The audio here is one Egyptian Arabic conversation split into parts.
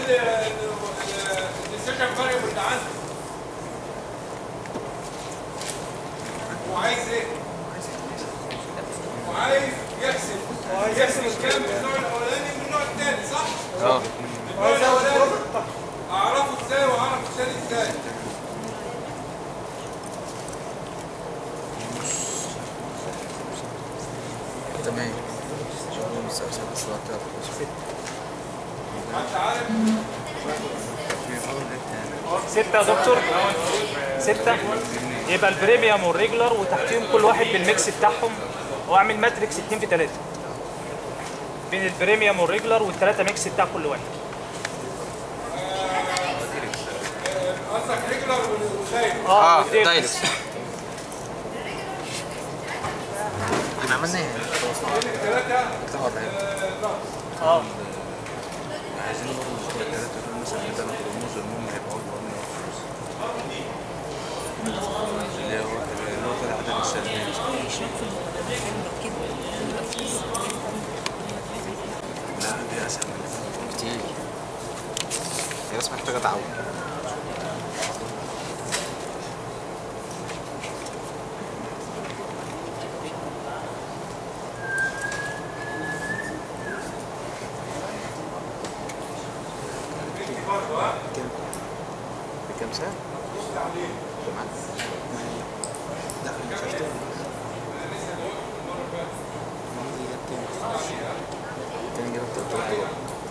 الديسيشن فاريبل اللي عنده وعايز ايه؟ وعايز يحسب يحسب الكلام من النوع الاولاني من النوع الثاني صح؟ اه النوع الاولاني اعرفه ازاي واعرف الثاني ازاي؟ تمام شغل مسلسل السلطات حد عارف؟ ستة يا دكتور ستة يبقى البريميوم والريجولار وتحتيهم كل واحد بالميكس بتاعهم واعمل ماتريكس 2 في 3 بين البريميوم والريجولار والثلاثة ميكس بتاع كل واحد قصدك ريجولار وزايد اه والديل. دايلكس احنا عملنا ايه؟ ثلاثة اطلع ورا هنا. اه عايزين برضه نشوف الثلاثة دول مثلا كده ناخد الرموز المهم هيبقى أول مرة اللي هو اللي هو كده عدد السلبيات لا دي أسهل من كده. كتير هي بس محتاجة تعود بكام ساعة؟ تمام كان جاب تلات دولار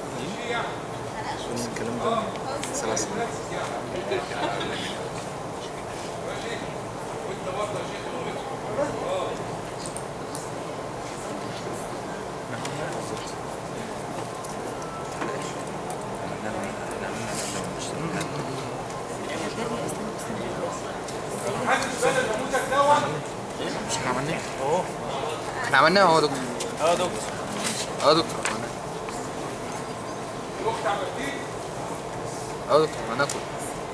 قلنا الكلام ده من سبع سنين حاسس بقى النموذج دوت مش احنا عملنا ايه؟ اهو احنا عملناه اهو يا دكتور اه دكتور اه يا دكتور عملناه الوقت عملتيه اه يا دكتور عملناه كله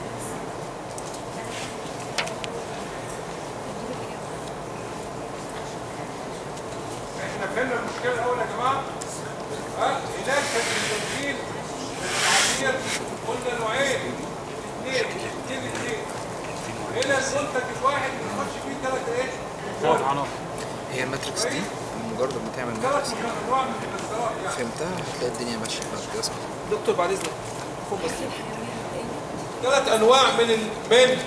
احنا فهمنا المشكله الاول يا جماعه ها هناك كان التنزيل العاديه قلنا نوعين اثنين اثنين اثنين هنا المنتج الواحد بنخش فيه ثلاث ايه؟ ثلاث عناصر هي الماتريكس دي مجرد ما تعمل ثلاث ماتريكس انواع من المكسرات يعني فهمتها هتلاقي الدنيا ماشيه بعد كده صح دكتور بعد اذنك فوق بس ثلاث انواع من ال... من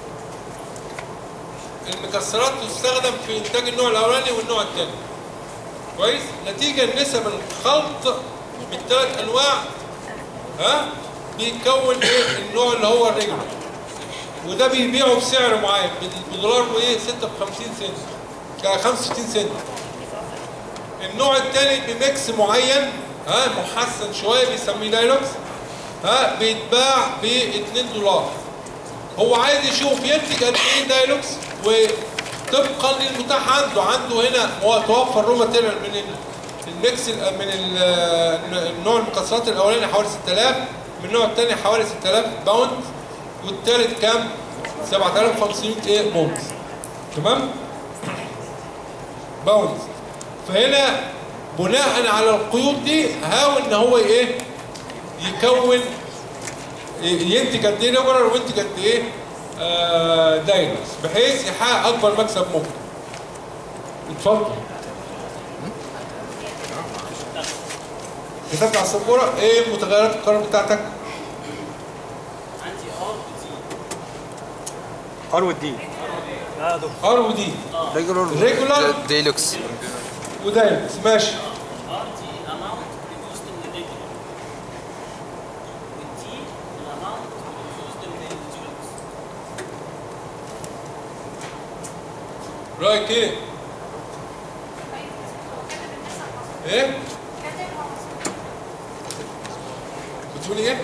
المكسرات تستخدم في انتاج النوع الاولاني والنوع الثاني كويس نتيجه نسب الخلط من ثلاث انواع ها بيتكون ايه النوع اللي هو الريجولار وده بيبيعه بسعر معين بدولار وايه 56 سنت ك 65 سنت النوع الثاني بميكس معين ها محسن شويه بيسميه دايلوكس ها بيتباع ب 2 دولار هو عايز يشوف ينتج قد ايه دايلوكس وطبقا للمتاح عنده عنده هنا هو توفر رو ماتيريال من ال- الميكس ال- من ال- النوع المكسرات الاولاني حوالي 6000 من النوع الثاني حوالي 6000 باوند والثالث كام 7500 ايه بونز تمام باوند فهنا بناء على القيود دي هاول ان هو ايه يكون ينتج قد ايه نمرر وينتج قد ايه آه داينوس بحيث يحقق اكبر مكسب ممكن اتفضل كتبت على السبوره ايه متغيرات القرار بتاعتك ار والدي لا يا دكتور ار ودي ريجولار ريجولار ديلوكس وداينوس ماشي RT amount reduced in the regular. With T, the amount reduced in the individuals. رايك ايه؟ ايه؟ بتقولي ايه؟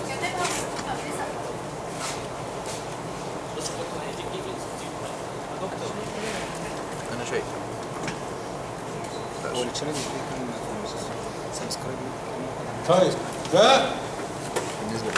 بس برضه هيديك difference كتير. انا شايف هو التشانل اللي فيه كام سبسكرايب طيب ده بالنسبه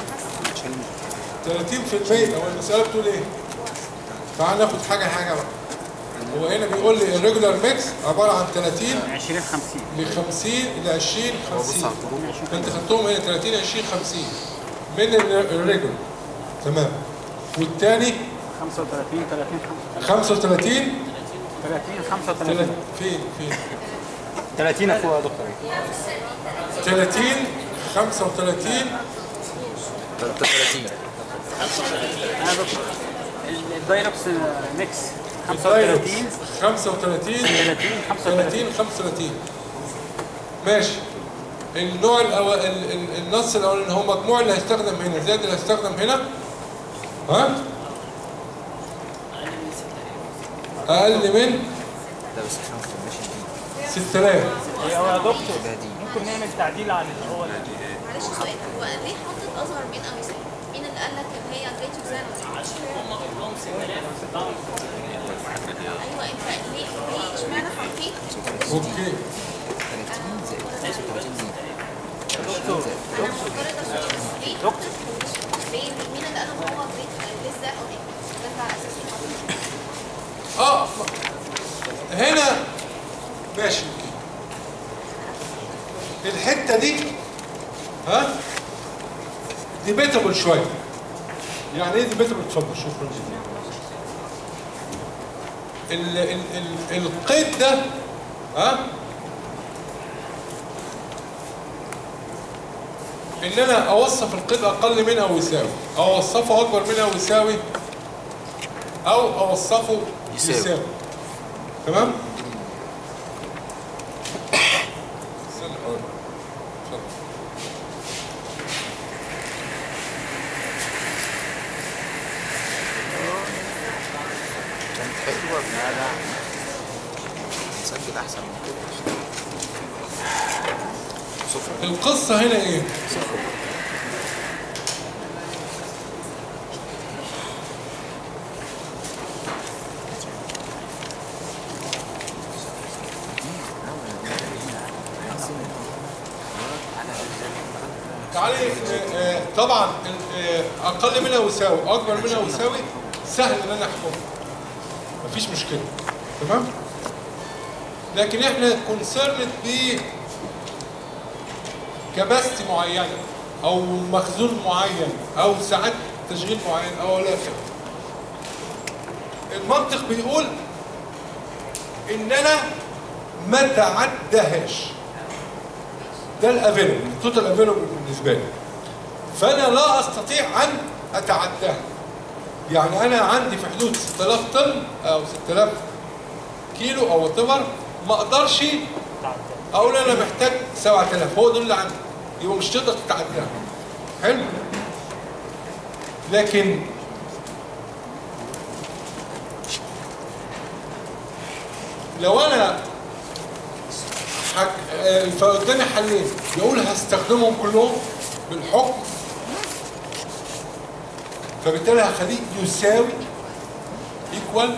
لي 30% هو المسألة بتقول ايه؟ تعال ناخد حاجة حاجة بقى هو هنا بيقول لي الريجولار ميكس عبارة عن 30 20 50 ل 50 ل 20 هو بص 50 على الخروج انت خدتهم هنا 30 20 50 من الريجولر تمام والتاني 35 30 35 30 تلات- 35 فين فين 30 فوق يا دكتور 30 35 33 انا دكتور الدايركس ميكس الدايركس 35 35 30 35 30 35 ماشي النوع الأول ال- ال- النص الاولاني هو مجموع اللي هيستخدم هنا زائد اللي هيستخدم هنا ها اقل من ده بس احنا ما كناش دي 6000 هو يا دكتور ده دي ممكن نعمل تعديل عن اللي هو معلش سؤال هو ليه حطت اصغر من او يساوي؟ مين اللي قال لك ان هي جريتر ذان عشان هم كلهم 6000 ايوه انت ليه ليه اشمعنى حطيت اوكي 30 زائد 35 دي دكتور انا مفترضه ليه دكتور. ليه مين اللي قال ان هو جريتر ليه ذان او ايه؟ ده على اساس ايه حطيت؟ اه هنا ماشي الحته دي ها ديبيتابل شويه يعني ايه ديبيتابل اتفضل شكرا جدا ال ال ال القيد ده ها ان انا اوصف القيد اقل من او يساوي او اوصفه اكبر من او يساوي او اوصفه يساوي. يساوي, يساوي. تمام استنى أقول. اتفضل. كانت حلوه بنادى نسجل احسن من كده صفر القصه هنا ايه تعالي آه، آه، طبعا آه، اقل منها ويساوي اكبر منها ويساوي سهل ان انا احكمه مفيش مشكله تمام لكن احنا كونسيرند ب كباستي معينه او مخزون معين او ساعات تشغيل معين او لا اخره المنطق بيقول ان انا ما تعدهاش ده الافيلبل التوتال افيلبل بالنسبه لي فانا لا استطيع ان اتعداها يعني انا عندي في حدود 6000 طن او 6000 كيلو او وات ما اقدرش اقول انا محتاج 7000 هو دول اللي عندي يبقى مش تقدر تتعداها حلو لكن لو انا حك... آه، فقدامي حلين يقول هستخدمهم كلهم بالحكم فبالتالي هخليه يساوي ايكوال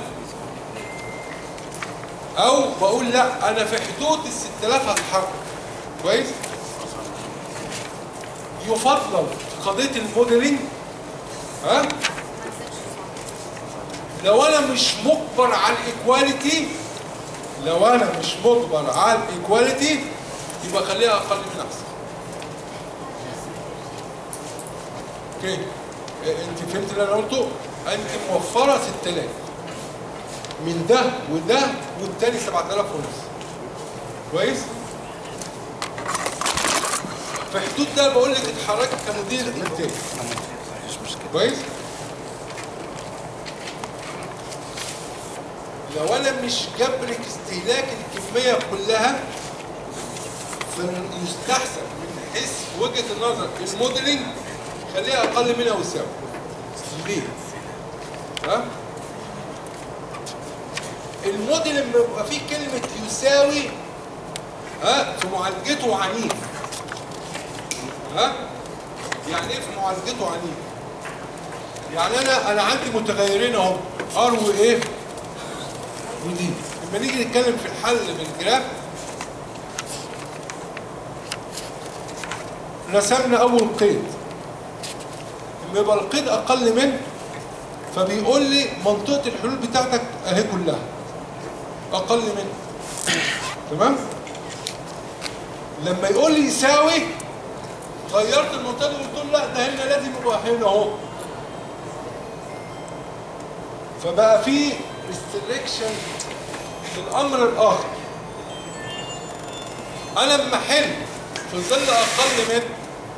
او بقول لا انا في حدود ال 6000 هتحرك كويس يفضل في قضيه الموديلنج ها لو انا مش مجبر على الايكواليتي لو انا مش مجبر على الايكواليتي يبقى خليها اقل من احسن اوكي إيه، انت فهمت اللي انا قلته انت موفره 6000 من ده وده والتاني 7000 ونص كويس في حدود ده بقول لك اتحركي كمدير انتاج مفيش مشكله كويس لو انا مش جبرك استهلاك الكميه كلها فيستحسن من حيث وجهه النظر الموديلنج خليها اقل منها ويساوي ليه؟ ها؟ الموديل لما يبقى فيه كلمه يساوي ها في معالجته عنيف ها؟ يعني ايه في معالجته عنيف؟ يعني انا انا عندي متغيرين اهو ار وايه ودي لما نيجي نتكلم في الحل بالجراف رسمنا اول قيد لما يبقى القيد اقل من فبيقول لي منطقه الحلول بتاعتك اهي كلها اقل من تمام لما يقول لي يساوي غير غيرت المنطقه دي وقلت له لا ده هنا لازم يبقى هنا اهو فبقى في ريستريكشن للامر الاخر انا لما احل في ظل اقل من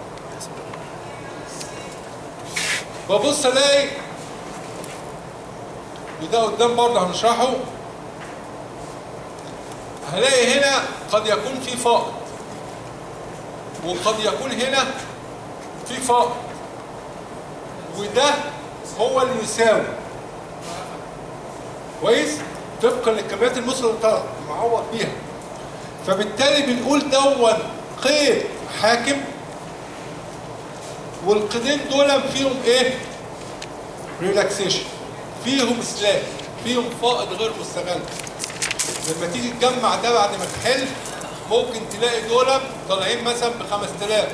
ببص الاقي وده قدام برضه هنشرحه هلاقي هنا قد يكون في فائض وقد يكون هنا في فائض وده هو اللي يساوي كويس طبقا للكميات المسلطه معوض بيها فبالتالي بنقول دون قيد حاكم والقيدين دول فيهم ايه ريلاكسيشن فيهم سلاك فيهم فائض غير مستغل لما تيجي تجمع ده بعد ما تحل ممكن تلاقي دول طالعين مثلا ب 5000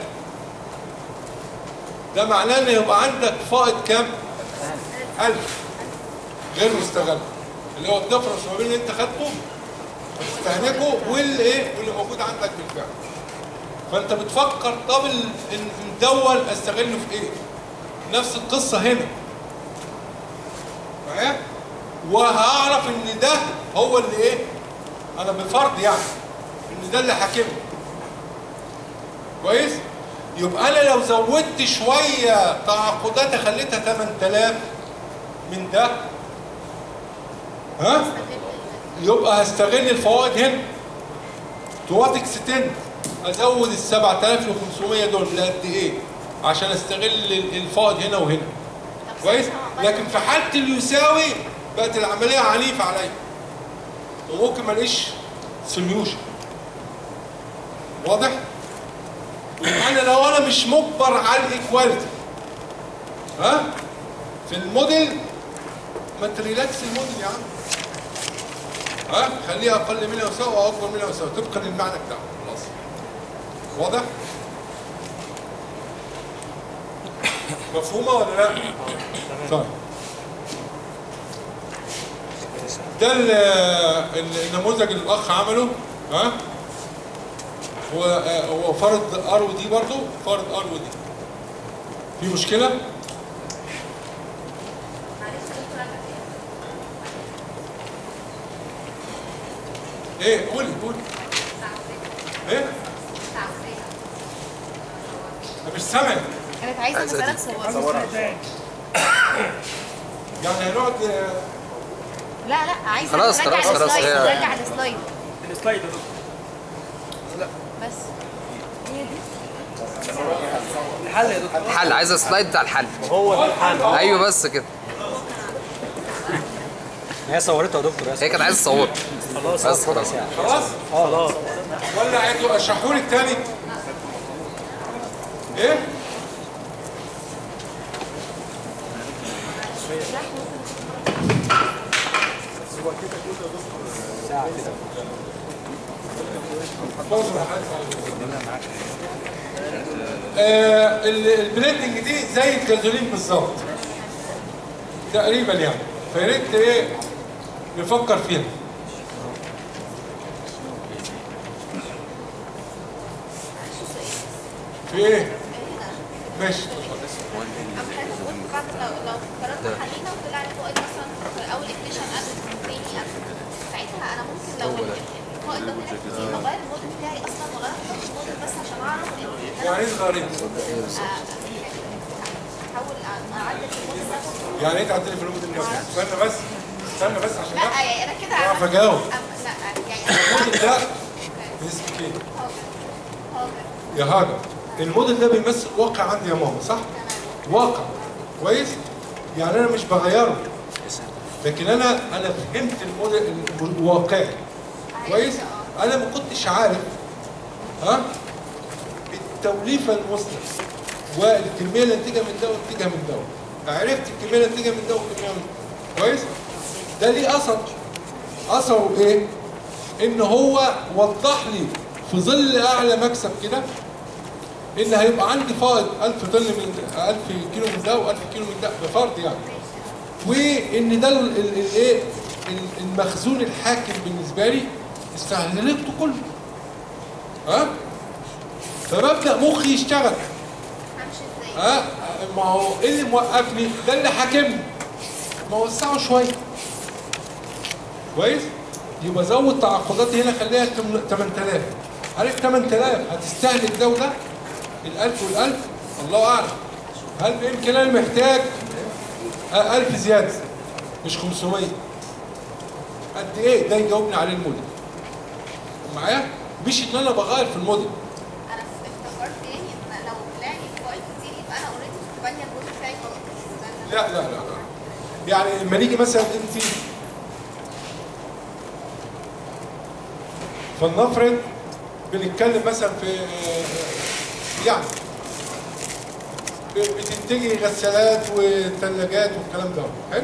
ده معناه ان يبقى عندك فائض كام 1000 غير مستغل اللي هو الدفرنس ما بين اللي انت خدته تستهلكه واللي ايه واللي موجود عندك بالفعل فانت بتفكر طب ال- ال- الدول استغله في ايه نفس القصه هنا معايا وهعرف ان ده هو اللي ايه انا بفرض يعني ان ده اللي حاكمني كويس يبقى انا لو زودت شويه تعاقدات خليتها 8000 من ده ها يبقى هستغل الفوائد هنا توات اكستند ازود ال 7500 دول لقد ايه عشان استغل ال- الفائض هنا وهنا كويس لكن في حاله اليساوي بقت العمليه عنيفه عليا وممكن ما الاقيش سوليوشن واضح انا لو انا مش مجبر على الايكواليتي ها في الموديل ما تريلاكس الموديل يا عم ها خليها اقل منها يساوي او اكبر منها يساوي طبقا للمعنى بتاعه خلاص واضح مفهومه ولا لا طيب ده ال- ال- النموذج اللي الاخ عمله ها هو آه، هو فرض ار ودي برضه فرض ار ودي في مشكله معلش يا دكتور أنا ايه قولي قولي ايه أنا مش سامع كانت عايزه مسألة صور يعني هنقعد آه، لا لا عايزه خلاص، ترجع خلاص، خلاص، السلايد هي- ترجع السلايد السلايد يا دكتور بس هي دي الحل يا دكتور الحل عايز السلايد بتاع الحل هو ده الحل ايوه بس كده هي صورته يا دكتور هي كانت عايزه تصور خلاص بس خلاص خلاص خلاص ولا عايزوا اشرحوا لك تاني ايه آه ال- البليندنج دي زي الجازولين بالظبط تقريبا يعني فيا ريت ايه نفكر فيها في ايه؟ ماشي أما حضرتك قلت بعد لو لو فرضنا حلينا وطلع لي فوائد مثلا في اول اكتيشن قبل تاني قبل ساعتها انا ممكن لو الفوائد ده طلع كتير اغير الموديل بتاعي اصلا واغير خط الموديل بس عشان اعرف ان يعني ايه صغيرين؟ احاول اعدل الموديل نفسه يعني ايه تعدلي في الموديل نفسه؟ استنى بس استنى بس عشان لا أفهم. يعني انا كده أعرف عملت- أجاوب. أم- لا يعني انا الموديل ده اسمك ايه؟ هاجر هاجر يا هاجر الموديل ده بيمثل واقع عندي يا ماما صح؟ واقع كويس؟ يعني انا مش بغيره لكن انا انا فهمت الموديل الواقعي كويس؟ انا ما كنتش عارف ها التوليفه المثلى والكميه الناتجه من ده والناتجه من ده عرفت الكميه الناتجه من ده والكميه من ده كويس؟ ده ليه اثر اثره ايه؟ ان هو وضح لي في ظل اعلى مكسب كده ان هيبقى عندي فائض 1000 طن من 1000 كيلو من ده و1000 كيلو من ده بفرض يعني وان ده ال- ال- الايه ال- المخزون الحاكم بالنسبه لي استهلكته كله ها فببدا مخي يشتغل ها ما هو ايه اللي موقفني ده اللي حاكمني ما وسعه شويه كويس يبقى زود تعاقداتي هنا خليها تم- 8000 عارف 8000 هتستهلك ده وده ال1000 وال1000 الله اعلم هل بامكان انا محتاج 1000 زياده مش 500 قد ايه ده يجاوبني عليه الموديل معايا مش ان انا بغير في الموديل انا افتكرت يعني ان لو طلع لي فايل كتير يبقى انا اوريدي كنت بانيه الجزء بتاعي غلط ده اللي- لا لا لا لا يعني لما نيجي مثلا انت فلنفرض بنتكلم مثلا في يعني ب- بتنتجي غسالات وثلاجات والكلام ده حلو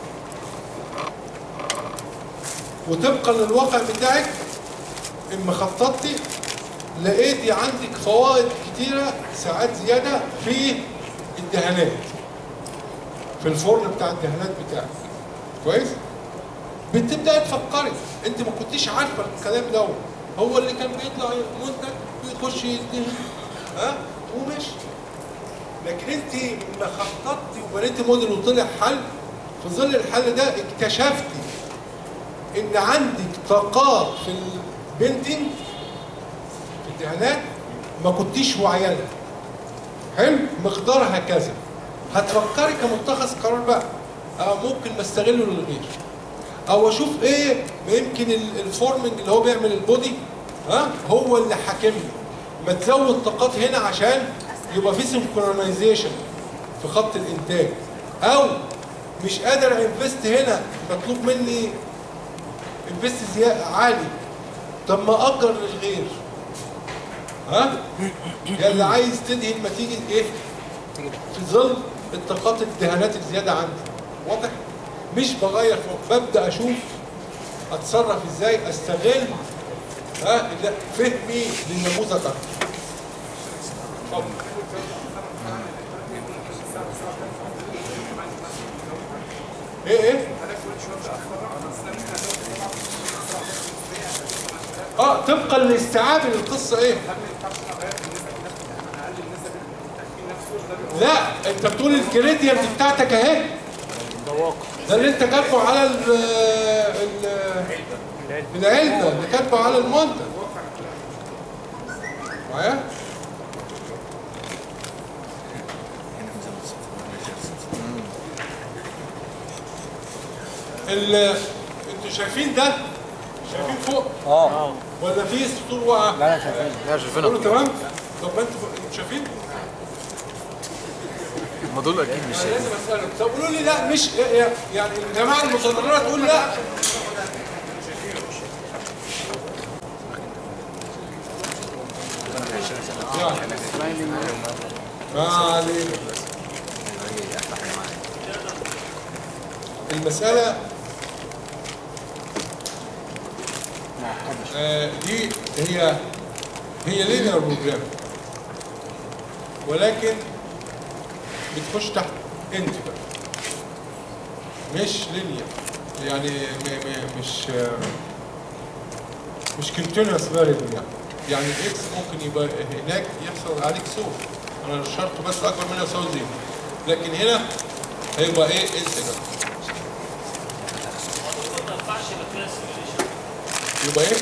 وطبقا للواقع بتاعك اما خططتي لقيتي عندك فوائد كتيره ساعات زياده في الدهانات في الفرن بتاع الدهانات بتاعك كويس بتبداي تفكري انت ما كنتيش عارفه الكلام ده هو اللي كان بيطلع منتج بيخش يدهن ها ومشي لكن انت لما خططتي وبنيتي موديل وطلع حل في ظل الحل ده اكتشفتي ان عندك طاقات في البنتنج في الدهانات ما كنتيش واعيه لها حلو مقدارها كذا هتفكري كمتخذ قرار بقى اه ممكن ما استغله للغير او اشوف ايه ما يمكن ال- الفورمنج اللي هو بيعمل البودي ها هو اللي حاكمني ما تزود طاقات هنا عشان يبقى في سنكرونايزيشن في خط الانتاج او مش قادر انفست هنا مطلوب مني انفست زياده عالي طب ما اجر للغير ها يا اللي عايز تدهن ما تيجي ايه في ظل الطاقات الدهانات الزياده عندي واضح مش بغير فوق ببدا اشوف اتصرف ازاي استغل ها لا، فهمي للنموذج اكتر اتفضل. ايه ايه اه طبقا لاستيعاب القصه ايه لا انت بتقول الجريدينت بتاعتك اهي ده اللي انت كاتبه على ال ال العلبه اللي كاتبه على المنتج معايا ال انتوا شايفين ده شايفين فوق اه ولا في سطور واقعه لا لا شايفين لا شايفينها كله تمام طب ما انتوا انتوا شايفين هم دول اكيد مش انا لازم اسالك طب قولوا لي لا مش يعني الجماعه المصدرات تقول لا يعني ما علينا المسألة آه، دي هي هي لينير بروجرام ولكن بتخش تحت انتجر مش لينير يعني م م مش آه، مش continuous variable يعني يعني الاكس ممكن يبقى هناك يحصل عليك صوت انا الشرط بس اكبر منها يساوي زيرو لكن هنا هيبقى ايه انتجر ما ينفعش يبقى فيها سيميوليشن يبقى ايه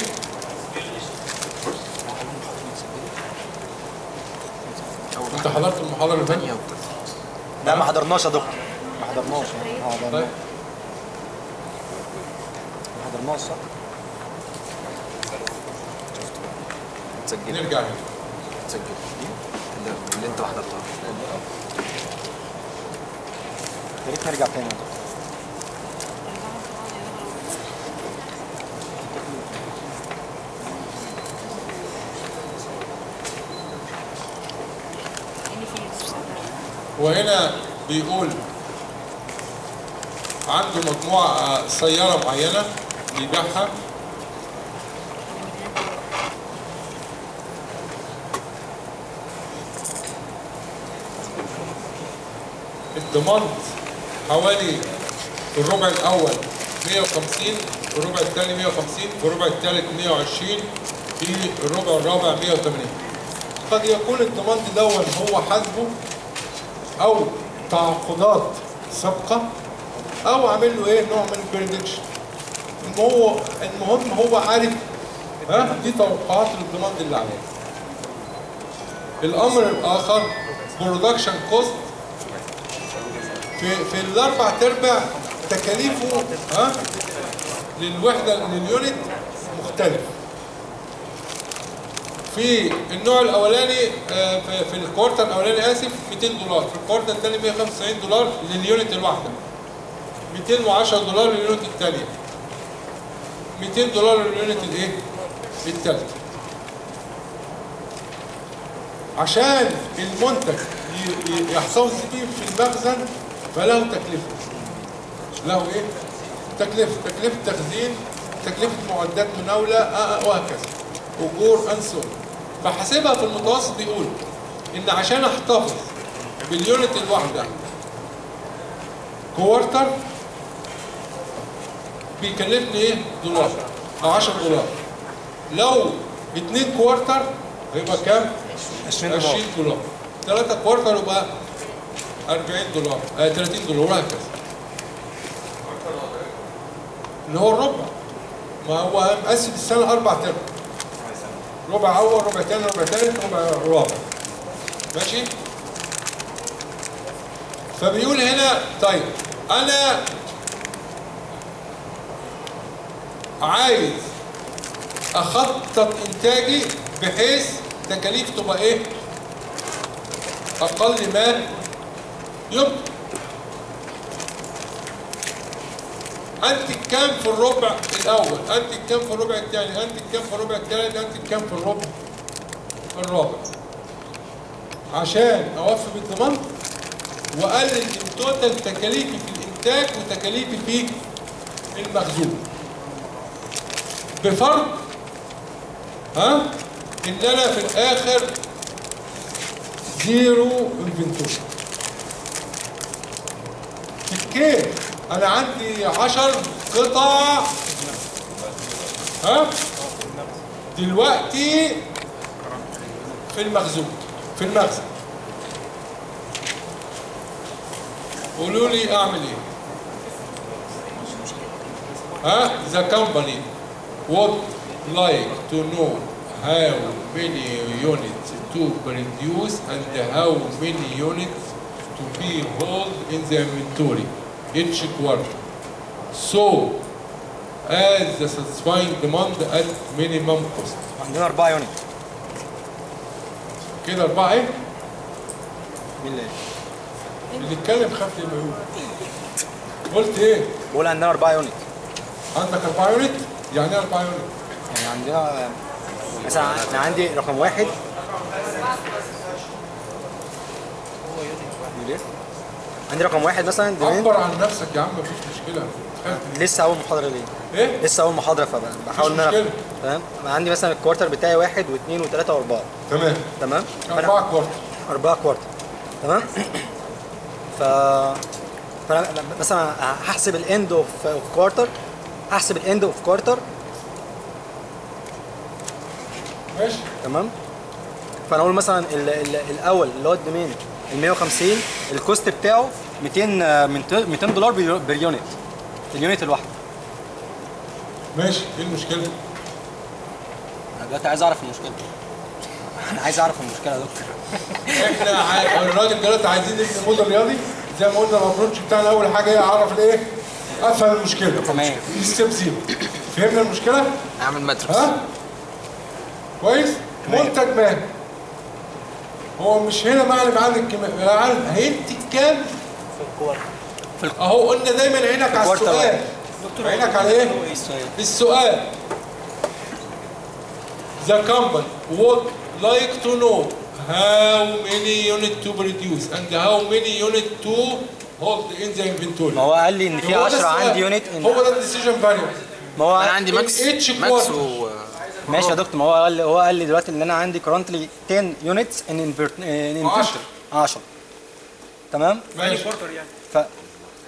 انت حضرت المحاضره اللي فاتت لا ما حضرناش يا دكتور ما حضرناش ما حضرناش طيب ما حضرناش صح؟ تسجل نرجع هنا تسجل دي اللي- اللي انت حضرتها يا ريت نرجع تاني يا دكتور وهنا بيقول عنده مجموعة سيارة معينة بيبيعها الضمانت حوالي في الربع الأول 150 في الربع الثاني 150 في الربع الثالث 120 في الربع الرابع 180 قد يكون الضمانت دون هو حاسبه او تعاقدات سابقه او عامل له ايه نوع من البريدكشن هو المهم هو عارف ها دي توقعات الضمان اللي عليه الامر الاخر برودكشن كوست في في الاربع ارباع تكاليفه ها للوحده لليونت مختلف في النوع الاولاني آه، في, في الكوارتر الاولاني اسف 200 دولار في الكوارتر الثاني 195 دولار لليونت الواحده 210 دولار لليونت الثانيه 200 دولار لليونت الايه الثالثه عشان المنتج ي- ي- يحتفظ بيه في المخزن فله تكلفه له ايه تكلفه تكلفه تخزين تكلفه معدات مناوله آه، آه، وهكذا اجور انسون فحاسبها في المتوسط بيقول ان عشان احتفظ باليونت الواحده كوارتر بيكلفني ايه دولار او 10 دولار لو اتنين كوارتر هيبقى كام 20 دولار 20 دولار ثلاثة كوارتر يبقى 40 دولار آه 30 دولار وهكذا اللي هو الربع ما هو مقسم السنة أربع أرباع ربع أول ربع تاني ربع تالت ربع رابع ماشي فبيقول هنا طيب أنا عايز أخطط إنتاجي بحيث تكاليف تبقى إيه؟ أقل ما يمكن أنتج كام في الربع الأول؟ أنتج كام في الربع الثاني؟ أنتج كام في الربع الثالث؟ أنتج كام في الربع الرابع؟ عشان أوفي بالضمان وأقلل من توتال تكاليفي في الإنتاج وتكاليفي في المخزون. بفرض ها إن أنا في الآخر زيرو انفنتوري. تكيت انا عندي 10 قطع ها دلوقتي في المخزون في المخزن قولوا لي اعمل ايه ها the company would like to know how many units to produce and how many units to be held in the inventory each quarter. So, as the satisfying demand at minimum cost. عندنا أربعة يونت كده أربعة إيه؟ مين اللي اللي اتكلم خاف لما يقول. قلت إيه؟ بقول عندنا أربعة يونت عندك أربعة يونت؟ يعني إيه أربعة يونت؟ يعني عندنا مثلا أنا عندي رقم واحد بيقول إيه؟ عندي رقم واحد مثلا دومين عبر عن نفسك يا عم مفيش مشكلة. خاف. لسه أول محاضرة ليه إيه؟ لسه أول محاضرة فبحاول إن أنا مشكلة. تمام أنا عندي مثلا الكوارتر بتاعي واحد واثنين وثلاثة وأربعة تمام. تمام فأنا- أربعة كوارتر. أربعة كوارتر تمام ف فأنا مثلا هحسب الاند اوف كوارتر هحسب الاند اوف كوارتر ماشي؟ تمام فانا اقول مثلا ال ال الاول اللي هو الدومين ال 150 الكوست بتاعه 200 من 200 دولار بير- باليونت اليونت الواحده ماشي إيه المشكلة؟ انا دلوقتي عايز اعرف المشكله انا عايز اعرف المشكله يا دكتور احنا ع- الراجل دلوقتي عايزين نبني موديل رياضي زي ما قلنا الابروتش بتاعنا اول حاجه ايه اعرف الايه افهم المشكله تمام. دي ستيب زيرو فهمنا المشكله اعمل ماتريكس ها كويس منتج ما هو مش هنا معلم عن الكمية معلم هينتج كام اهو قلنا دايما عينك على كوارتر السؤال عينك على ايه ايه السؤال السؤال The company would like to know how many unit to produce and how many unit to hold in the inventory. ما هو قال لي ان في هو ده 10 السؤال. عندي يونت هو ده الديسيجن فاريبل ما هو انا عندي ماكس Each ماكس quarter. و ماشي يا دكتور ما هو قال لي هو قال لي دلوقتي ان انا عندي currently 10 units in invert in عشرة. inventory 10 تمام ماشي ف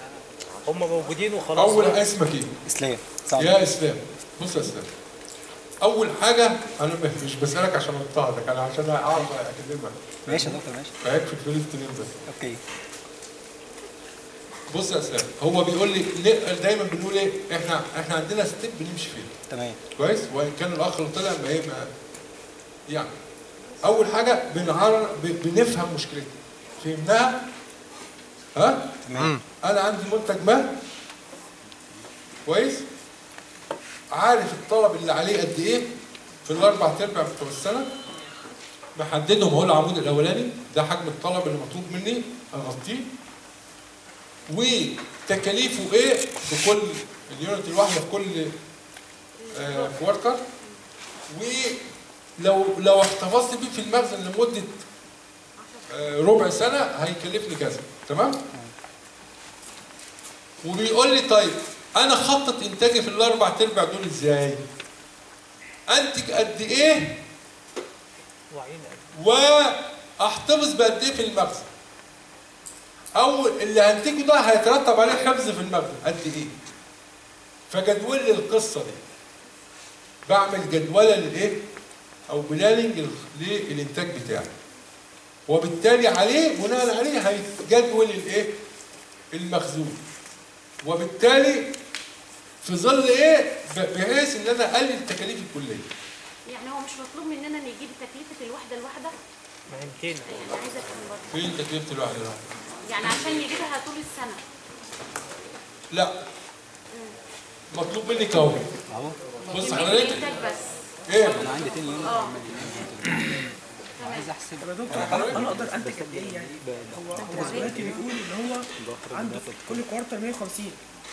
هم موجودين وخلاص اول اسمك ايه؟ اسلام صح يا اسلام بص يا اسلام اول حاجه انا م- مش بسالك عشان اضطهدك انا عشان اعرف اكلمك ماشي يا دكتور ماشي فيكفي الفلوس تنين بس اوكي بص يا اسلام هو بيقول لي ليه دايما بنقول ايه احنا احنا عندنا ستيب بنمشي فيه تمام كويس وان كان الاخ اللي طلع ما ايه ما يعني اول حاجه بنعر... ب- بنفهم مشكلتنا فهمناها ها تمام انا عندي منتج ما كويس عارف الطلب اللي عليه قد ايه في الاربع ارباع بتوع السنه محددهم هو العمود الاولاني ده حجم الطلب اللي مطلوب مني اغطيه وتكاليفه ايه بكل اليونت الواحده في كل آه كوارتر ولو لو احتفظت بيه في المخزن لمده آه ربع سنه هيكلفني كذا تمام؟ وبيقول لي طيب انا خطط انتاجي في الاربع ارباع دول ازاي؟ انتج قد ايه وعينا واحتفظ بقد ايه في المخزن؟ او اللي هنتجه ده هيترتب عليه حفظ في المخزن قد ايه؟ فجدول لي القصه دي بعمل جدوله للايه؟ او بلاننج للانتاج بتاعي وبالتالي عليه بناء عليه هيتجدول الايه؟ المخزون وبالتالي في ظل ايه؟ ب- بحيث ان انا اقلل التكاليف الكليه يعني هو مش مطلوب مننا نجيب تكلفة الوحدة الواحدة ما هي 200 يعني عايزة افهم برضه فين تكلفه الواحد الواحد؟ يعني عشان يجيبها طول السنة لا مطلوب منك اهو اهو بص كمية حضرتك الإنتاج بس ايه؟ انا عندي 10 يونت اه عايز احسب طب يا دكتور انا اقدر انتج قد ايه يعني هو هو دلوقتي بيقول ان هو عنده في كل كوارتر 150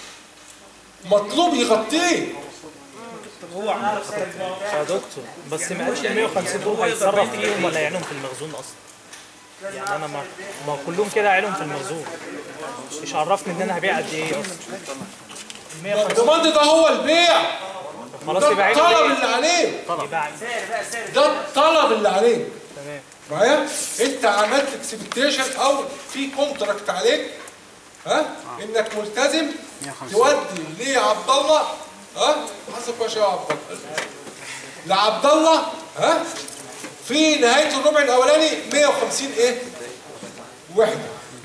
مطلوب يغطيه طب هو عنده يا دكتور بس ما قالش ال 150 دول هيتصرف فيهم ولا يعينهم في المخزون اصلا يعني انا ما ما كلهم كده عينهم في المخزون مش عرفني ان انا هبيع قد ايه اصلا ال 150 الضمان ده هو البيع خلاص ده يبقى الطلب عينه اللي عليه يبقى عينه ده الطلب اللي عليه تمام معايا انت عملت اكسبكتيشن او في كونتراكت عليك ها انك ملتزم تودي لعبد الله ها حسب ما شاء عبد الله لعبد الله ها في نهايه الربع الاولاني 150 ايه وحده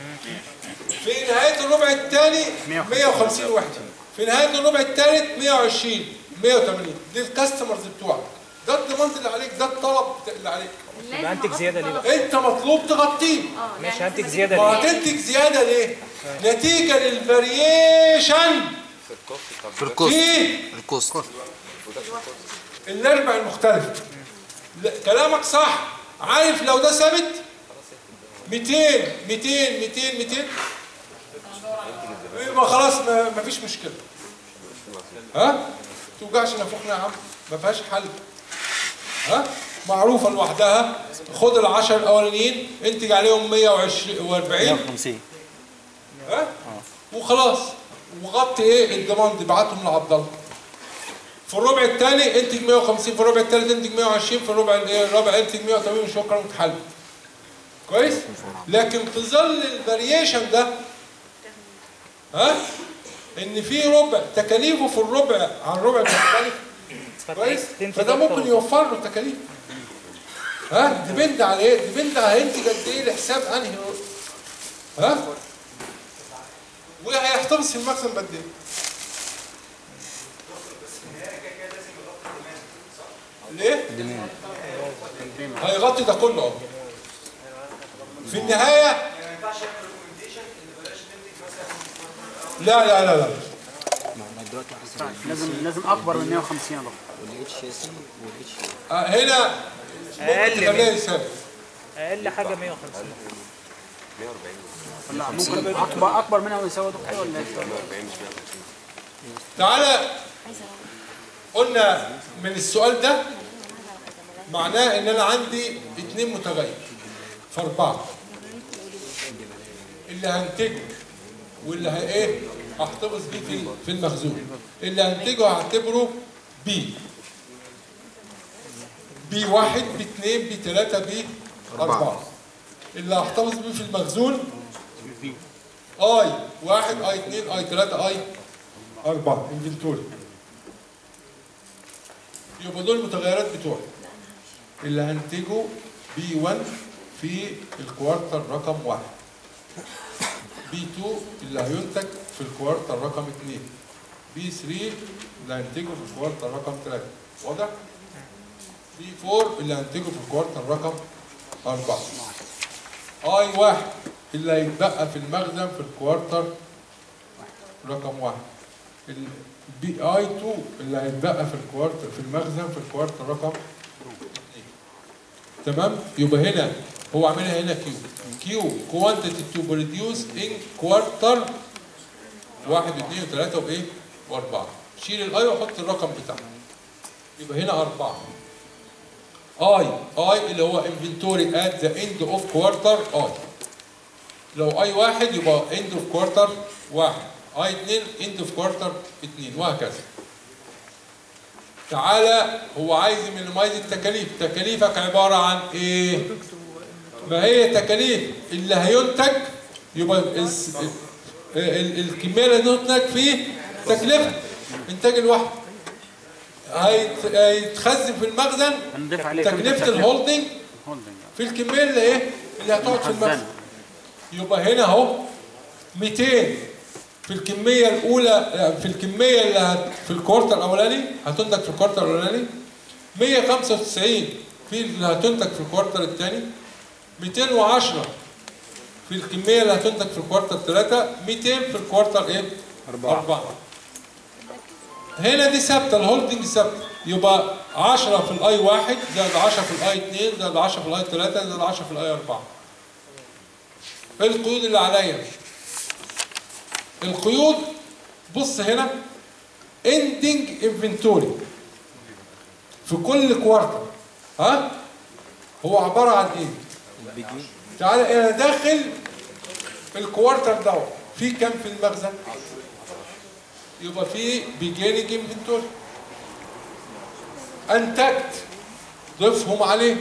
في نهايه الربع الثاني 150 وحده في نهايه الربع الثالث 120 180 دي الكاستمرز بتوعك ده الضمان اللي عليك ده الطلب اللي عليك يبقى انتج زياده ليه بقى؟ انت مطلوب تغطيه اه ماشي يعني هنتج زياده ما ليه؟ هتنتج زياده ليه؟ نتيجه للفاريشن في الكوست في الكوست الاربع المختلفه لا، كلامك صح عارف لو ده ثابت 200 200 200 200 يبقى خلاص ما ما فيش مشكله ها ما توجعش نافوخنا يا عم ما فيهاش حل ها معروفه لوحدها خد العشر الاولانيين انتج عليهم 120 و40 150 ها وخلاص وغطي ايه الضمان دي بعتهم لعبد الله في الربع الثاني انتج 150 في الربع الثالث انتج 120 في الربع الايه الرابع انتج 180 شكرا وتحل كويس لكن في ظل الفاريشن ده ها ان في ربع تكاليفه في الربع عن الربع المختلف كويس فده ممكن يوفر له تكاليف ها ديبند على ايه ديبند على هينتج قد ايه لحساب انهي ها وهيحتفظ في المخزن قد ايه ليه؟ هيغطي ده كله اهو في النهاية لا لا لا لا ما انا دلوقتي حاسب لازم لازم اكبر من 150 يا دكتور والاتش سي والاتش آه، هنا أقل ممكن من- تخليها يساوي اقل حاجه 150 لا ممكن اكبر اكبر منها ويساوي يا دكتور ولا إيه؟ تعالى قلنا من السؤال ده معناه ان انا عندي اتنين متغير في اربعه اللي هنتجه واللي هي ايه هحتفظ بيه في في المخزون اللي هنتجه هعتبره بي بي واحد بي اتنين بي تلاته بي اربعه اللي هحتفظ بيه في المخزون اي واحد اي اتنين اي تلاته اي أربعة انفنتوري يبقى دول المتغيرات بتوعي اللي هنتجه بي 1 في الكوارتر رقم واحد بي 2 اللي هينتج في الكوارتر رقم 2 بي 3 اللي هنتجه في الكوارتر رقم 3 واضح؟ بي 4 اللي هنتجه في الكوارتر رقم 4 اي واحد اللي هيتبقى في المخزن في الكوارتر رقم واحد البي اي 2 اللي هيتبقى في الكوارتر في المخزن في الكوارتر رقم 2 تمام يبقى هنا هو عاملها هنا كيو كيو كوانتيتي تو بروديوس ان كوارتر واحد واثنين وثلاثة وايه؟ واربعة شيل الاي وحط الرقم بتاعه يبقى هنا أربعة اي اي اللي هو انفنتوري ات ذا اند اوف كوارتر اي لو اي واحد يبقى اند اوف كوارتر واحد اي اثنين اند اوف كوارتر اثنين وهكذا تعالى هو عايز يمينيمايز التكاليف تكاليفك عبارة عن ايه ما هي تكاليف اللي هينتج يبقى الس- ال- ال- الكمية اللي هتنتج فيه تكلفة انتاج الواحد هيت- هيتخزن في المخزن هنضيف عليه تكلفة الهولدنج هولدنج في الكمية اللي ايه اللي هتقعد في المخزن خزانة يبقى هنا اهو 200 في الكمية الأولى في الكمية اللي هت في الكوارتر الأولاني هتنتج في الكوارتر الأولاني 195 في اللي هتنتج في الكوارتر الثاني 210 في الكمية اللي هتنتج في الكوارتر الثلاثة 200 في الكوارتر ايه؟ أربعة. أربعة هنا دي ثابتة الهولدنج ثابتة يبقى 10 في الاي واحد زائد 10 في الاي 2 زائد 10 في الاي 3 زائد 10 في الاي 4 ايه القيود اللي عليا القيود بص هنا ending inventory في كل كوارتر ها هو عبارة عن ايه تعالى انا داخل الكوارتر دوت في كام في المخزن يبقى في beginning inventory انتجت ضيفهم عليه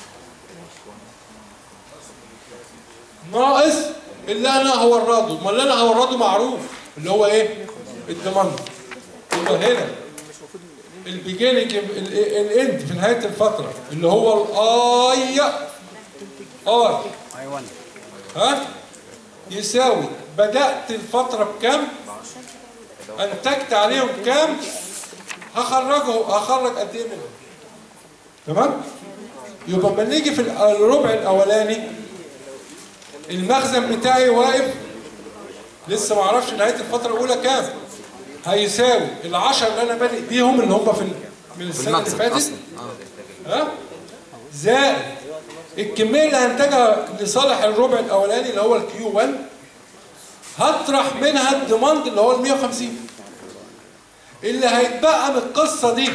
ناقص اللي انا هورده ما اللي انا هورده معروف اللي هو ايه الضمان يبقى هنا البيجيننج الاند في نهايه الفتره اللي هو الاي اي ايوه ها يساوي بدات الفتره بكام انتجت عليهم كام هخرجه هخرج قد ايه منهم تمام يبقى لما نيجي في الربع الاولاني المخزن بتاعي واقف لسه ما اعرفش نهايه الفتره الاولى كام هيساوي العشر اللي انا بادئ بيهم اللي هم في ال- من في السنه اللي المخزن فاتت اصلا اه ها زائد الكميه اللي هنتجها لصالح الربع الاولاني اللي هو الكيو 1 هطرح منها الديماند اللي هو ال 150 اللي هيتبقى من القصه دي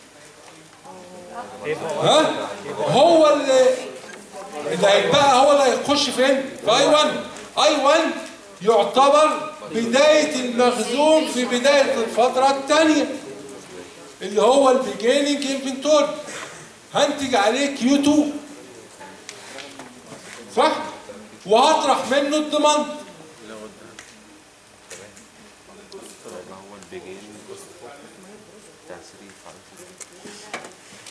ها هو اللي اللي هيتبقى هو اللي هيخش فين؟ في اي 1 اي 1 يعتبر بدايه المخزون في بدايه الفتره الثانيه اللي هو البيجيننج انفنتوري هنتج عليه كيو 2 صح؟ وهطرح منه الضمان هو البيجين تسريف على طول.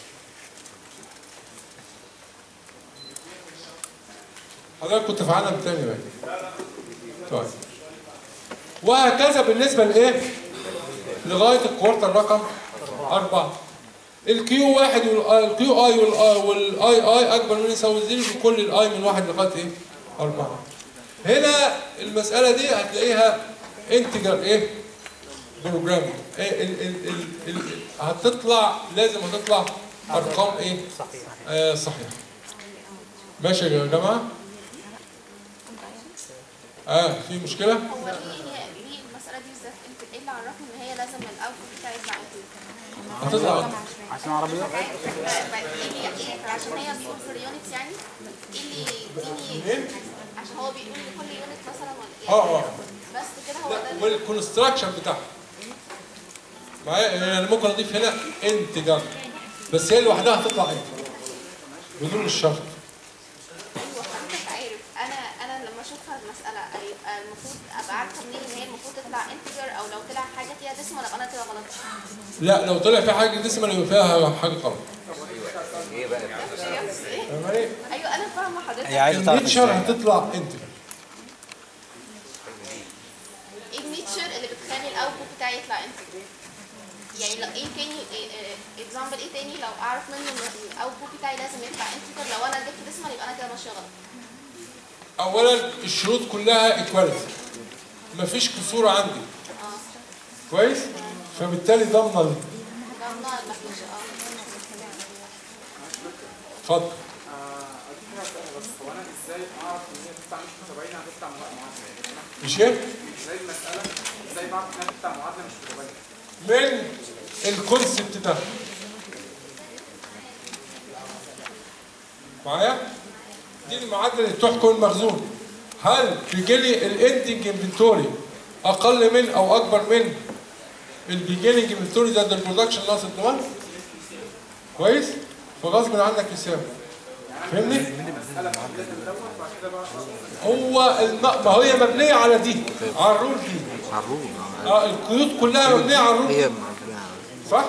حضرتك كنت في عالم تاني بقى طيب وهكذا بالنسبة لإيه؟ لغاية الكوارتر رقم أربعة الكيو واحد والكيو اي والاي اي اكبر من يساوي زيرو في كل الاي من واحد لغايه ايه؟ أربعة. هنا المسألة دي هتلاقيها انتجر ايه؟ بروجرام إيه ال ال ال ال هتطلع لازم هتطلع ارقام ايه؟ صحيح آه صحيح. ماشي يا جماعة؟ اه في مشكلة؟ هو ليه ليه ليه المسألة دي بالذات انت ايه اللي عرفني ان هي لازم الاوتبوت بتاعي يطلع هتطلع عشان عربيات عشان هي سكول فور يونتس يعني ايه اللي يديني عشان هو بيقول لي كل يونت مثلا ولا ايه اه اه بس كده هو ده اللي- والكونستراكشن بتاعها معايا يعني ممكن اضيف هنا انتجر بس هي لوحدها هتطلع انتجر بدون الشرط ايوه حضرتك عارف انا انا لما اشوفها المسألة مساله يبقى المفروض ابقى عارفه منين ان هي المفروض تطلع انتجر او لو طلع حاجه فيها ديسمال ابقى انا كده غلط لا لو طلع في حاجه ديسمال يبقى فيها حاجه غلط ايه بقى فاهم ايه؟ ايوه انا فاهمه حضرتك هي عايزه تعرف النيتشر ازاي هتطلع انتجر ايه النيتشر اللي بتخلي الاوتبوت بتاعي يطلع انتجر يعني لو ايه تاني اكزامبل ايه تاني لو اعرف منه ان الاوتبوت بتاعي لازم يطلع انتجر لو انا جبت ديسمال يبقى انا كده ماشيه غلط اولا الشروط كلها ايكواليتي مفيش كسور عندي كويس فبالتالي ضامنه دي ضمنها مفيش اه اتفضل بس هو انا ازاي اعرف ان هي تطلع مش متباينه هتطلع معادله مش ايه؟ ازاي المساله ازاي بعرف انها تطلع معادله مش متباينه من الكونسبت ده معايا دي المعادله اللي بتحكم المخزون هل بيجي لي الاندنج انفنتوري اقل من او اكبر من البيجيننج انفنتوري ده البرودكشن لاس الدوان كويس فغصب عنك يساوي فاهمني هو الم... ما هي مبنيه على دي على الرول دي عروض اه القيود كلها مبنيه على الرول هي دي. صح؟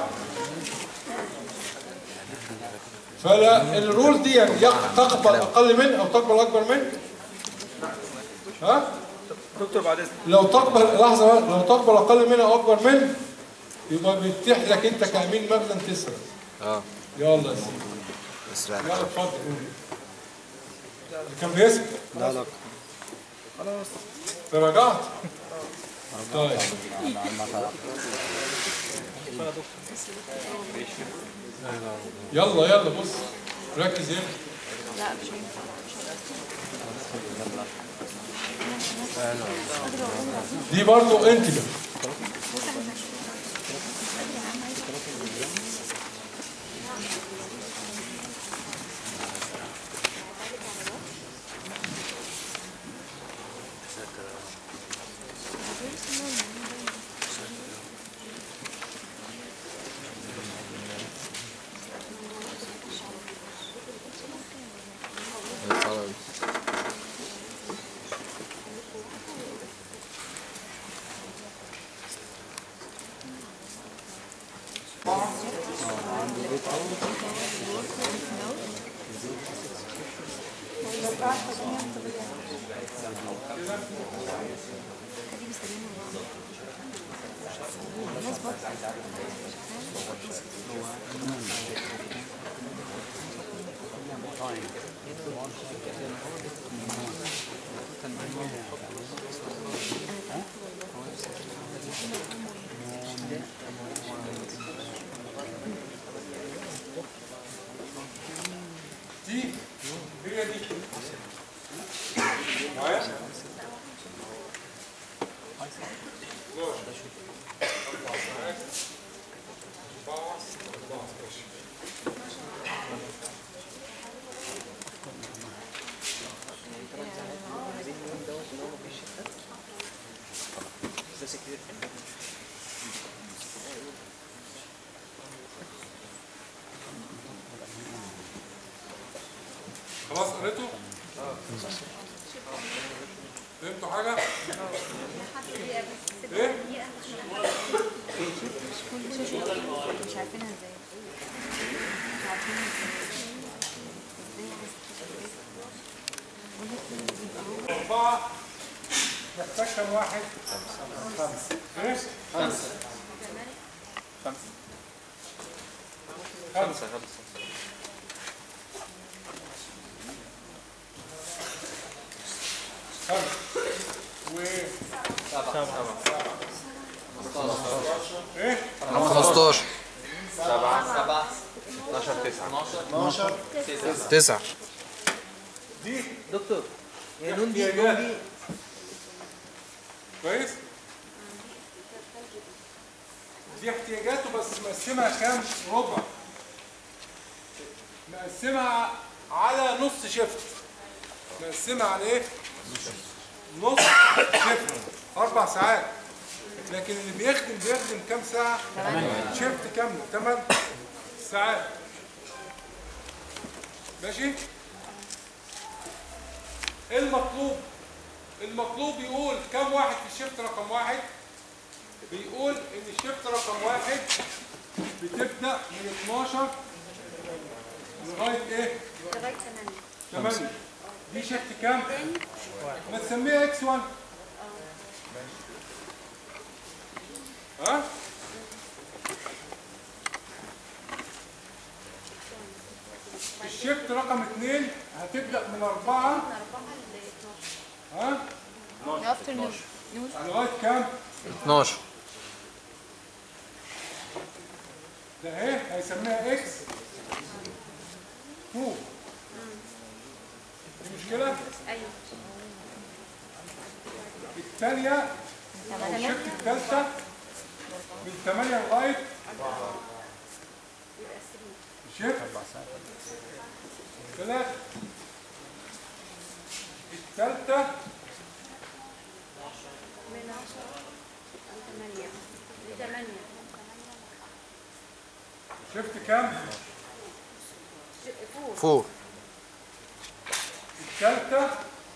فلا الرول دي يعني يق- تقبل اقل من او تقبل اكبر من ها؟ دكتور بعد اذنك لو تقبل لحظه بقى، لو تقبل اقل من او اكبر من يبقى بيتيح لك انت كامين مخزن تسرق اه يلا يا سيدي بس يلا اتفضل اللي كان بيسكت لا لا خلاص تراجعت طيب يلا يلا بص ركز هنا لا مش هينفع دي برضو انتجر دي هي دي معايا؟ خلاص قريته؟ فهمتوا حاجة؟ ايه؟ مش عارفينها ازاي مش عارفينها ازاي أربعة محتاج كم واحد؟ خمسة ايه؟ خمسة خمسة خمسة خمسة وايه؟ سبعة ايه؟ 15 سبعة سبعة 12 9 12 9 دي دكتور هي نون دي احتياجات. نون دي كويس؟ دي احتياجاته بس مقسمها كام؟ ربع مقسمها على نص شيفت مقسمها على ايه؟ نص شيفت اربع ساعات لكن اللي بيخدم بيخدم كام ساعة؟ شيفت كاملة 8 ساعات ماشي؟ ايه المطلوب المطلوب يقول كم واحد في الشيفت رقم واحد بيقول ان الشيفت رقم واحد بتبدا من 12 لغايه ايه؟ لغايه 8 8 دي شيفت كام؟ ما تسميها اكس 1 ها؟ الشيفت رقم 2 هتبدا من 4 ها؟ افترنون لغايه كام؟ 12 ده اهي هيسميها اكس 2 دي مشكله؟ ايوه الثانيه او الشيفت الثالثه من 8 لغايه شيفت ثلاثة الثالثة من 10 ل 8 ل 8 شفت كام؟ فوق فور الثالثة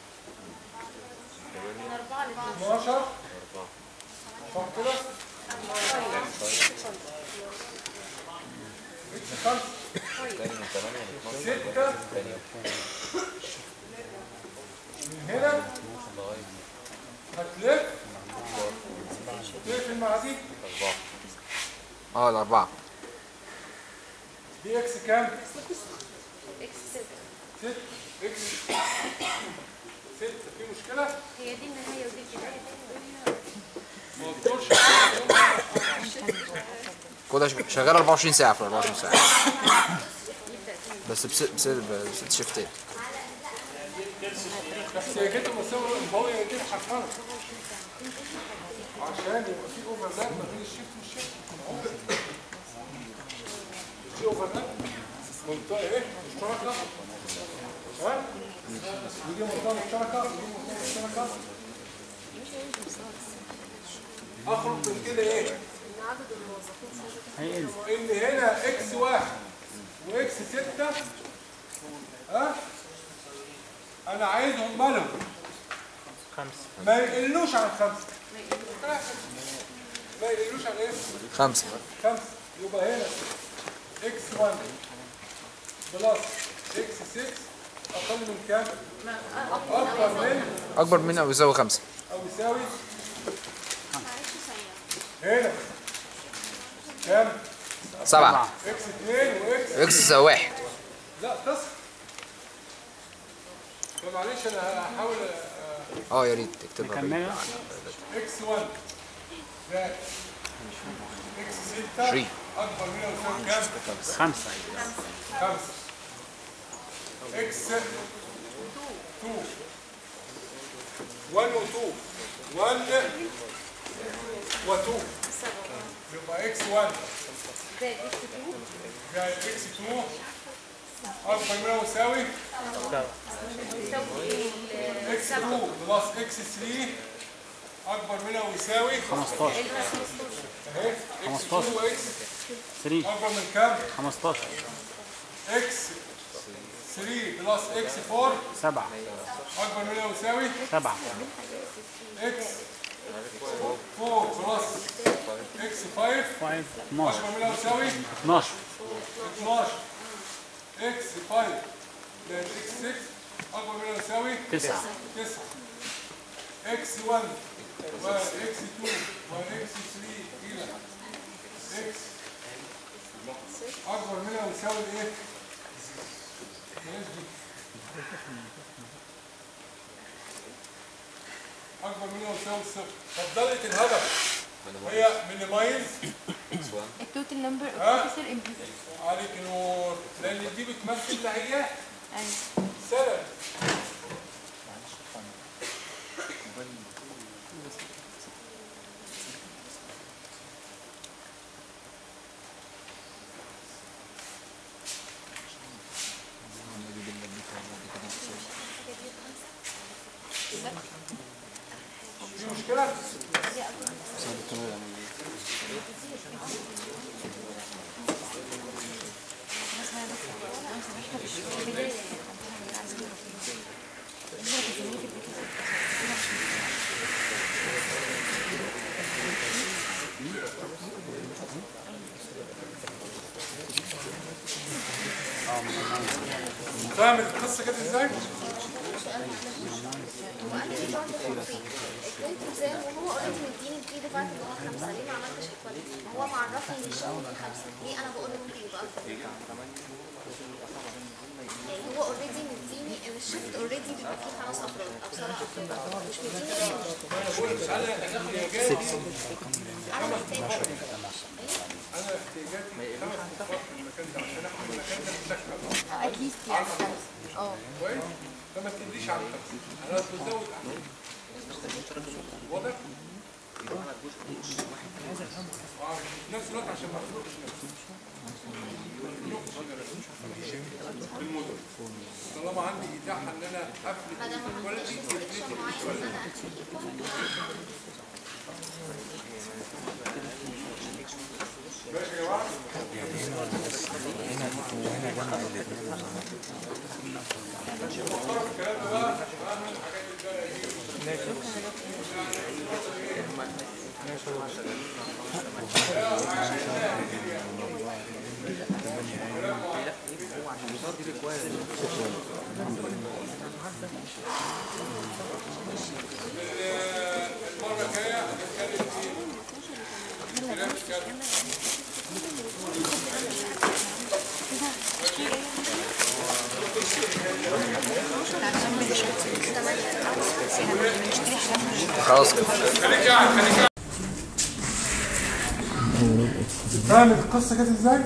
من 4 ل 12 صح كده؟ اكس خمسة ستة من هنا هتلف تقفل مع دي اه الأربعة دي اكس كام؟ اكس 6 ست اكس ستة في مشكلة؟ هي دي النهايه ودي البدايه ما قلتلوش كلها شغ- شغالة 24 ساعة في 24 ساعة بس بس بس بست شيفتات بس هي كده مساوي الباوية هي كده حرفانة عشان يبقى في اوفرلاب ما بين الشيفت والشيفت في اوفرلاب منطقة ايه؟ مشتركة ها؟ ودي منطقة مشتركة ودي منطقة مشتركة اخرج من كده ايه؟ ان عدد الموظفين هيقل ان هنا اكس واحد واكس ستة ها انا عايزهم مالهم خمسة ما يقلوش عن خمسة ما يقلوش عن ايه؟ خمسة خمسة يبقى هنا اكس 1 بلس اكس 6 اقل من كام؟ اكبر من أكبر من أو يساوي خمسة او يساوي هنا كام؟ سبعة اكس 2 واكس إكس يساوي واحد لا تصل فمعلش انا هحاول آه، اه يا ريت تكتبها بال- نكملها اكس 1 ده اكس 6 عشرين. اكبر من او يساوي كام؟ خمسة خمسة اكس 2 1 و 2 1 و 2 يبقى اكس 1 زائد اكس 2 زائد اكس 2 اكبر من او يساوي يساوي اكس 2 بلس اكس 3 اكبر من او يساوي 15 اهي اكس 2 واكس 3 اكبر من كام؟ 15 اكس 3 بلس اكس 4 7 اكبر من او يساوي 7 اكس 4 بلس اكس 5 5 اكبر 12 من او يساوي 12 12 اكس 5 زائد اكس 6 اكبر من او يساوي 9 9 اكس 1 واكس 2 واكس 3 الى اكس اكبر من او يساوي ايه؟ ايش دي؟ اكبر من او يساوي الصفر طب دالة الهدف هي مينيمايز التوتال نمبر اوف ها؟ اوفيسر ان عليك نور لان دي بتمثل تحيات ايوه سلام في مشكلة؟ فاهم القصه كده ازاي؟ وقال لي برضه حاجتين الكنت ازاي وهو اوريدي مديني الكي ديفايد اللي هو خمسه ليه ما عملتش ايكواليتي؟ ما هو معرفني ان الشغل فيه خمسه ليه انا بقول له ممكن يبقى اكتر؟ يعني هو اوريدي مديني ان الشيفت اوريدي بيبقى فيه خمس افراد او سبع افراد مش مديني رينج انا احتياجاتي انا محتاجه انا احتياجاتي خمس افراد في المكان ده عشان اخد المكان ده بشكل اكيد يعني خمسة. اه كويس فما تقليش عن خمسه انا بزود احسن واضح؟ آه، في نفس الوقت عشان ما اخلقش نفسي في المدن طالما عندي اتاحه ان انا افلت ما دام ما عنديش الكواليتي سوليوشن معين انا اكيد equal. ماشي يا جماعه وهنا جمع الاثنين فكروا في الكلام ده بقى اهم الحاجات اللي بقى دي المره الجايه هنتكلم في كلام الكلام خلاص كده خليك قاعد خليك قاعد فاهم القصه كده ازاي؟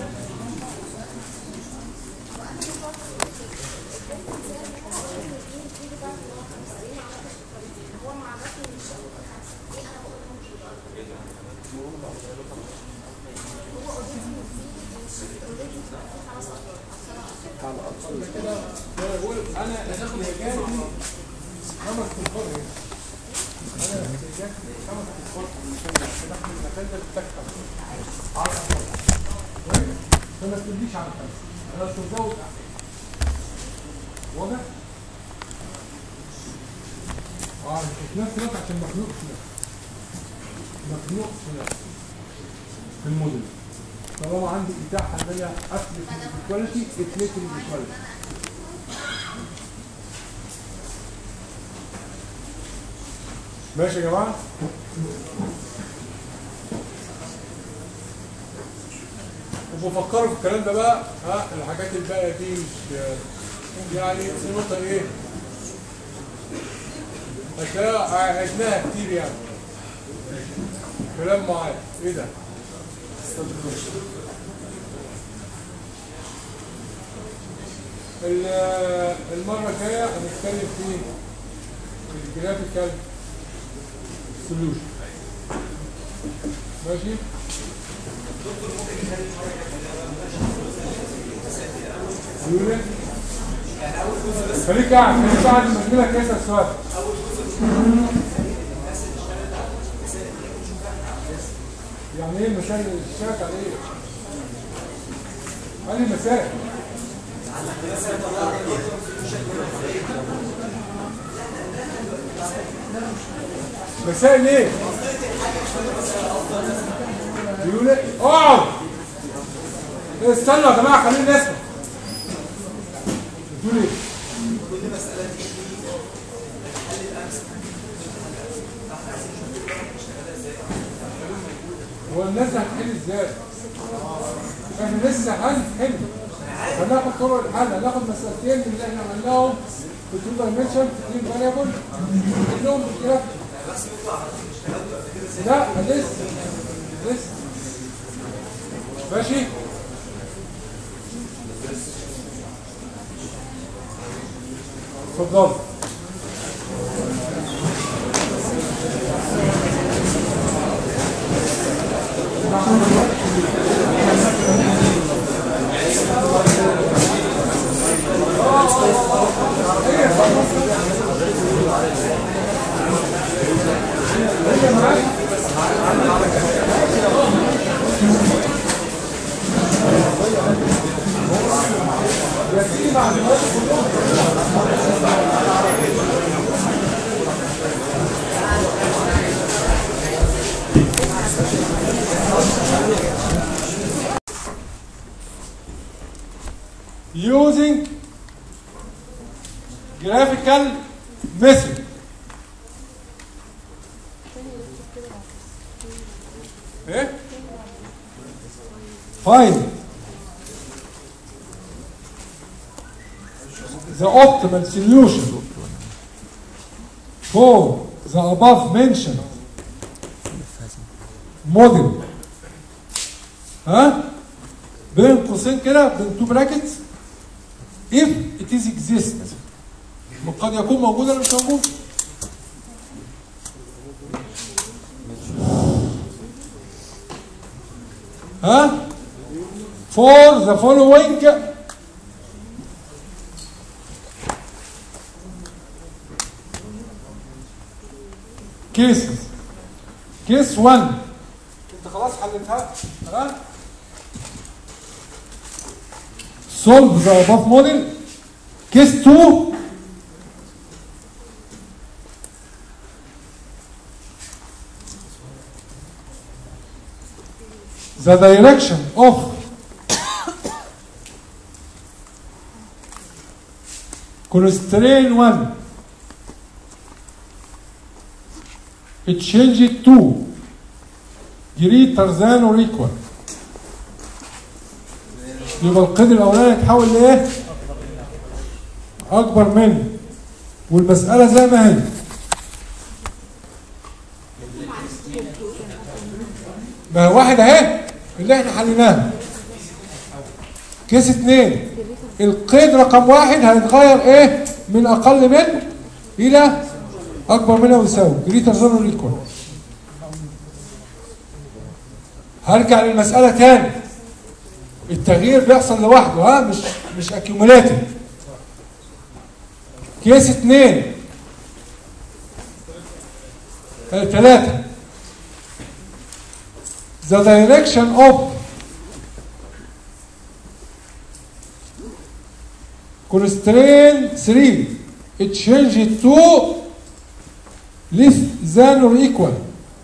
كده انا بقول انا احتياجاتي خمس تنفار هنا انا احتياجاتي خمس تنفار في المكان ده عشان احمل المكان ده بتكتب على كويس فما تقوليش على خمسه انا تزود واضح؟ اه في نفس الوقت عشان مخنوق في نفسي مخنوق في نفسي في الموديل طالما عندي اتاحه ان انا افلت الكواليتي اتلت الكواليتي ماشي يا جماعه وبفكروا في الكلام ده بقى ها الحاجات الباقيه دي مش يعني في نقطه ايه هتلاقيها عدناها كتير يعني كلام معايا ايه ده ال- المرة الجاية هنتكلم في الجرافيكال سوليوشن ماشي؟ يقول إيه؟ خليك قاعد خليك قاعد لما اجيلك يسأل سؤال يعني ايه مسائل الشاك على ايه؟ قال لي مسائل مسائل ايه؟ بيقول ايه؟ اقعد استنوا يا جماعه خلينا نسمع بتقول ايه؟ هو الناس هتحل ازاي؟ احنا لسه هنحل هناخد طرق الحل هناخد مسألتين من اللي احنا عملناهم في تو دايمنشن في تيم فاريبل كلهم بالجراف لا لسه لسه ماشي اتفضل يا سيدي مع الوقت كلهم using graphical method ايه find the optimal solution for the above mentioned model ها بين قوسين كده بين تو براكتس if it is exist قد يكون موجود ولا مش موجود ها for the following cases case 1 انت خلاص حلتها ها solve the above model case 2 the direction of constraint 1 it changed to greater than or equal يبقى القيد الاولاني يتحول لايه؟ اكبر منه والمساله زي ما هي ما هي واحد اهي اللي احنا حليناها كيس اتنين القيد رقم واحد هيتغير ايه من اقل من الى اكبر منها ويساوي جريتر ذان اور ايكوال هرجع للمساله تاني التغيير بيحصل لوحده ها مش مش اكيوميلاتيف كيس اتنين آه، تلاتة the direction of constraint 3 it changed to less than or equal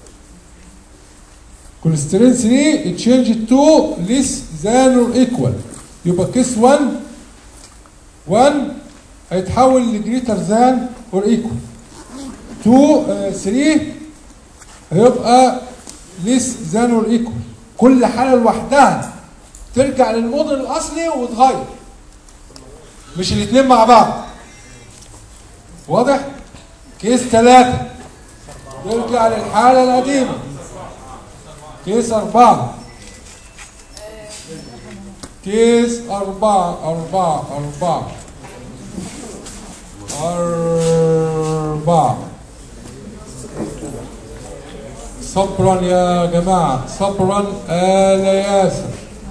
constraint 3 it changed to less than or equal يبقى كيس 1 1 هيتحول لجريتر ذان اور ايكوال 2 3 هيبقى ليس ذان اور ايكوال كل حاله لوحدها ترجع للموديل الاصلي وتغير مش الاثنين مع بعض واضح كيس ثلاثة يرجع للحالة القديمة كيس أربعة كيس أربعة أربعة أربعة أربعة صبرا يا جماعة صبرا آل ياسر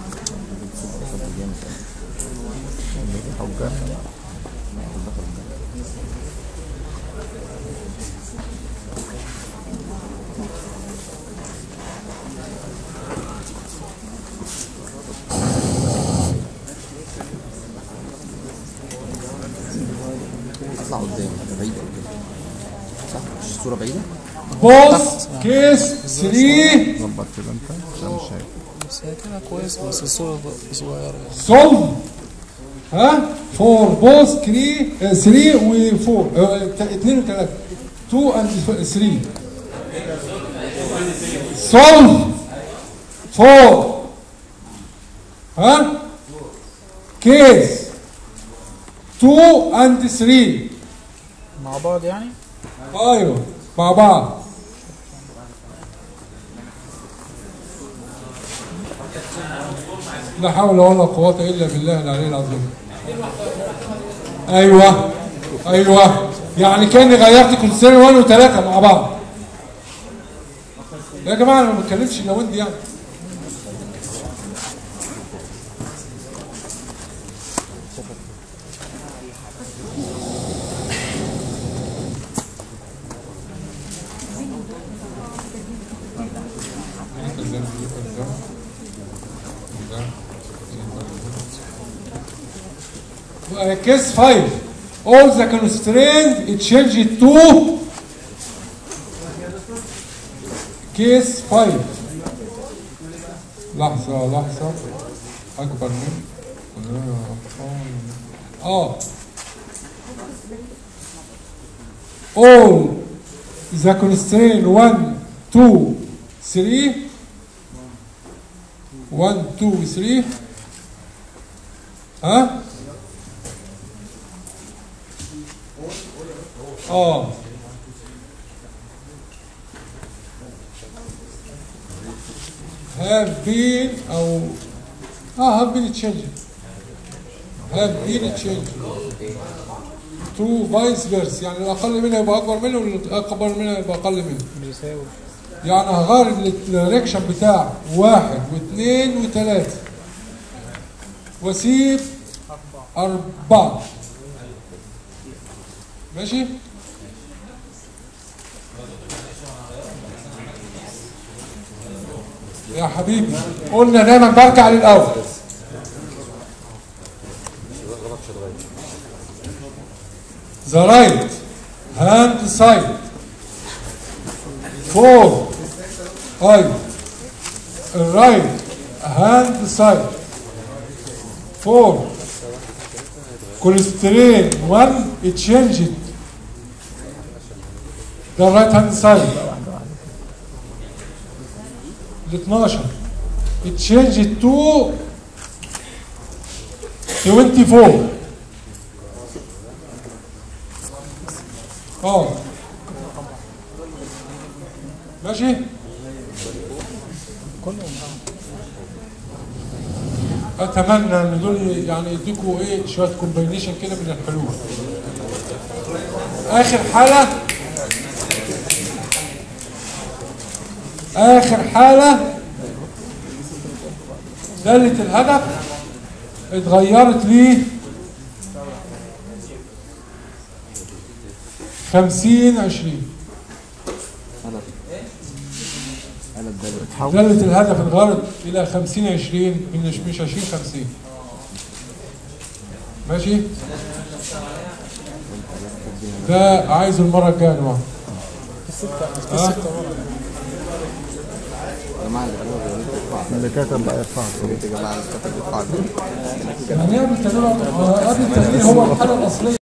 اطلع قدام بعيد صح مش الصوره بعيده بوس كيس 3 ظبط كده انت عشان مش شايف بس هي كده كويس بس الصورة صغيرة سولف ها فور بوس 3 3 و 4 2 و 3 2 اند 3 سولف فور ها كيس 2 اند 3 مع بعض يعني ايوه مع بعض لا حول ولا قوة إلا بالله العلي العظيم أيوه أيوه يعني كأني غيرت كونسيرن 1 و3 مع بعض يا جماعة أنا ما بتكلمش لو أنت يعني case 5 all the constraint it changed to case 5 لحظة لحظة أكبر من اه all the constraint 1 2 3 1 2 3 ها اه have been او اه have been changed have been changed to vice versa يعني الاقل منها يبقى اكبر منه والاكبر منها يبقى اقل منه بيساوي يعني هغير الدايركشن بتاع واحد واثنين وثلاثة واسيب أربعة ماشي؟ يا حبيبي قلنا دايما برجع للأول The right hand side four ايوه الرايت هاند سايد فور كوليسترين 1 اتشينجد ده الرايت هاند سايد ال 12 اتشينجد تو 24 اه ماشي اتمنى ان دول يعني يديكوا ايه شويه كومباينيشن كده من الحلول اخر حاله اخر حاله داله الهدف اتغيرت ليه 50 20 دالة الهدف اتغيرت إلى 50 20 من مش مش 20 50 ماشي ده عايزه المرة الجاية يا جماعة ها؟ اللي كتب بقى يرفع يا جماعه اللي كتب يرفع يعني قبل التغيير قبل التغيير هو الحالة الأصلية